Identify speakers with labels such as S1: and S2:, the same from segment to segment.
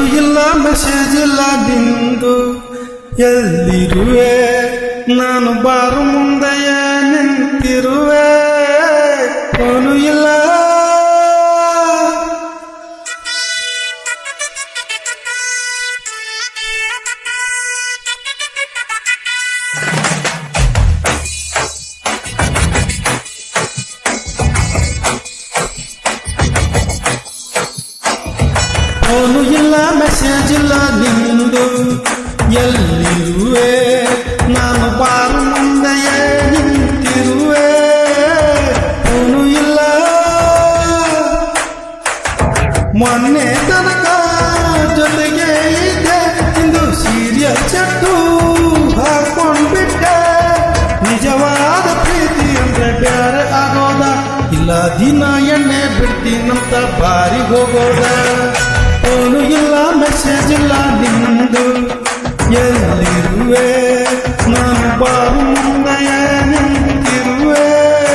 S1: ಇಲ್ಲ ಮೆಸೇಜ್ ಇಲ್ಲ ನಿಂದು ಎಲ್ಲಿರುವೆ ನಾನು ಬಾರು ಮುಂದೆಯ ನಿಂತಿರುವೆ ಫೋನು ಇಲ್ಲ ಫೋನು ಇಲ್ಲ ಮೆಸೇಜ್ ಇಲ್ಲ ನಿಂದು ಎಲ್ಲಿರುವೆ ನಾನು ಬಾರು ಮುಂದೆಯ ನಿಂತಿರುವೆ ಫೋನು ಇಲ್ಲ ಮೊನ್ನೆ ತನಕ ಜೊತೆಗೆ ಇದ್ದೆ ಇಂದು ಸೀರಿಯಲ್ ಚಟ್ಟು ಹಾಕೊಂಡ್ಬಿಟ್ಟೆ ನಿಜವಾದ ಪ್ರೀತಿ ಅಂದ್ರೆ ಬ್ಯಾರೆ ಆಗೋದ ಇಲ್ಲ ದಿನ ಎಣ್ಣೆ ಬಿಡ್ತೀನಂತ ಬಾರಿ ಹೋಗೋದ ಫೋನು ಇಲ್ಲ ಮೆಸೇಜ್ ಇಲ್ಲ ನಿಂದು ಎಲ್ಲಿರುವೆ ನಾನು ಬಾರು ಮುಂದೆಯ ನಿಂತಿರುವೆ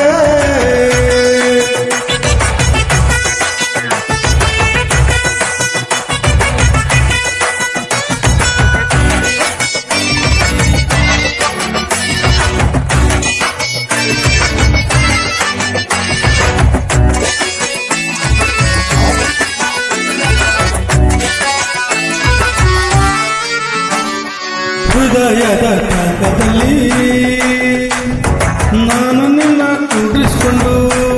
S1: ಹೃದಯದ ಕಾಗದಲ್ಲಿ ನಾನು ನಿನ್ನ ಕೂಡಿಸ್ಕೊಂಡು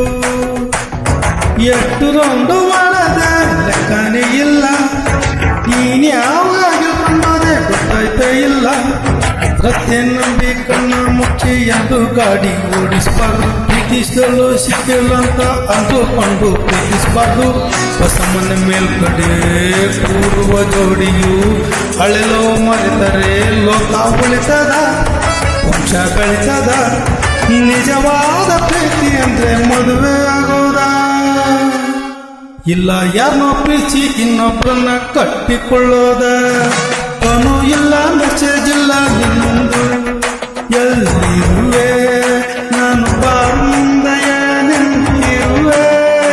S1: ಎಷ್ಟು ರೌಂಡು ಮಾಡದೆ ಲೆಕ್ಕನೇ ಇಲ್ಲ ನೀನ್ ಯಾವಾಗ ಕೊಂಡೋದೆ ಗೊತ್ತಾಯ್ತೇ ಇಲ್ಲ ರಸ್ತೆ ನಂಬಿ ಕಣ್ಣ ಮುಚ್ಚಿ ಎಂದು ಗಾಡಿ ಓಡಿಸ್ಬಾರ್ದು ಪ್ರೀತಿಸಲು ಸಿಕ್ಕಿಲ್ಲ ಅಂತ ಅಂದುಕೊಂಡು ಪ್ರೀತಿಸಬಾರ್ದು ಹೊಸ ಮನೆ ಮೇಲ್ಗಡೆ ಕೂರುವ ಜೋಡಿಯು ಅಳೆಲೋ ಮರೆತರೆ ಲೋಕ ಉಳಿತದ ವಂಶ ಬೆಳಿತದ ನಿಜವಾದ ಪ್ರೀತಿ ಅಂದ್ರೆ ಮದುವೆ ಆಗೋದ ಇಲ್ಲ ಯಾರನ್ನೋ ಪ್ರೀತಿ ಇನ್ನೊಬ್ಬರನ್ನ ಕಟ್ಟಿಕೊಳ್ಳೋದ ಕೊನು ಇಲ್ಲ ಮೆಸೇಜ್ ಇಲ್ಲ ನಿಂದು ಎಲ್ಲಿರುವೆ ನಾನು ಬಾರು ಮುಂದೆಯ ನಿಂತಿರುವೆ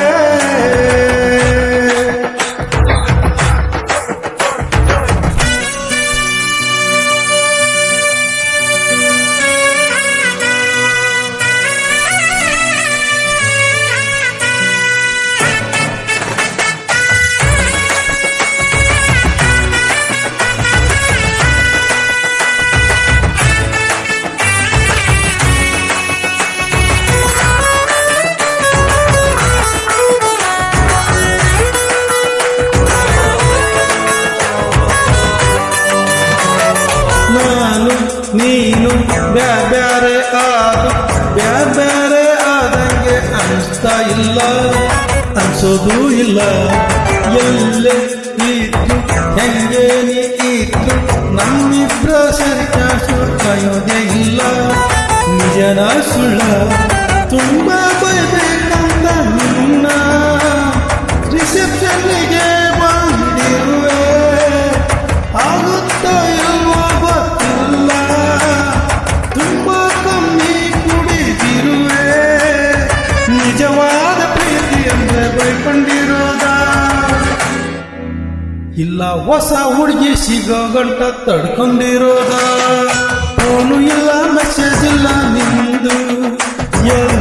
S1: ನಾನು ನೀನು ಬ್ಯಾ ಬ್ಯಾರೆ ಆದ ಬ್ಯಾ ಬ್ಯಾರೆ ಆದಂಗೆ ಅನಿಸ್ತಾ ಇಲ್ಲ ಅನ್ಸೋದು ಇಲ್ಲ ಎಲ್ಲೇ ಇದ್ದು ಹೆಂಗೆ ನೀ ಇದ್ದು ನಮ್ಮಿಬ್ರ ಸರಿ ಕಾಸು ಕಾಯೋದೇ ಇಲ್ಲ ನಿಜನ ಸುಳ್ಳ ತುಂಬಾ ಬೈಬೇಕಂತ ನಿನ್ನ ರಿಸೆಪ್ಷನ್ಗೆ ಬಂದಿರುವೆ ಆಗುತ್ತೋ ಇಲ್ವೋ ಗೊತ್ತಿಲ್ಲ ತುಂಬಾ ಕಮ್ಮಿ ಕುಡಿದಿರುವೆ ನಿಜವಾದ ಪ್ರೀತಿ ಅಂದ್ರೆ ಬೈಕೊಂಡಿರೋದ ಇಲ್ಲ ಹೊಸ ಹುಡುಗಿ ಸಿಗೋ ಗಂಟ ತಡ್ಕೊಂಡಿರೋದ ಫೋನು ಇಲ್ಲ ಮೆಸೇಜ್ ಇಲ್ಲ ನಿಂದು ಎಲ್ಲ